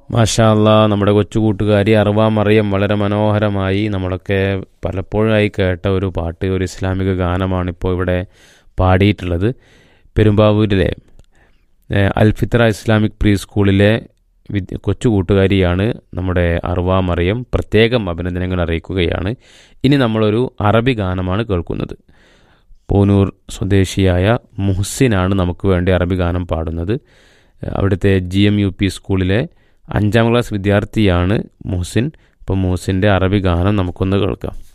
മാഷാല്ല നമ്മുടെ കൊച്ചു കൂട്ടുകാരി അറുവാ മറിയം വളരെ മനോഹരമായി നമ്മളൊക്കെ പലപ്പോഴായി കേട്ട ഒരു പാട്ട് ഒരു ഇസ്ലാമിക ഗാനമാണ് ഇപ്പോൾ ഇവിടെ പാടിയിട്ടുള്ളത് പെരുമ്പാവൂരിലെ ഏഹ്, അൽഫിത്ര ഇസ്ലാമിക് പ്രീ സ്കൂളിലെ വിദ്യ കൊച്ചു കൂട്ടുകാരിയാണ് നമ്മുടെ അറുവാ മറിയം പ്രത്യേകം അഭിനന്ദനങ്ങൾ അറിയിക്കുകയാണ് ഇനി നമ്മളൊരു അറബി ഗാനമാണ് കേൾക്കുന്നത് പൂനൂർ സ്വദേശിയായ മുഹ്സിനാണ് നമുക്ക് വേണ്ടി അറബി ഗാനം പാടുന്നത് അവിടുത്തെ ജി എം യു പി സ്കൂളിലെ അഞ്ചാം ക്ലാസ് വിദ്യാർത്ഥിയാണ് മുഹ്സിൻ അപ്പോൾ മുഹ്സിൻ്റെ അറബി ഗാനം നമുക്കൊന്ന് കേൾക്കാം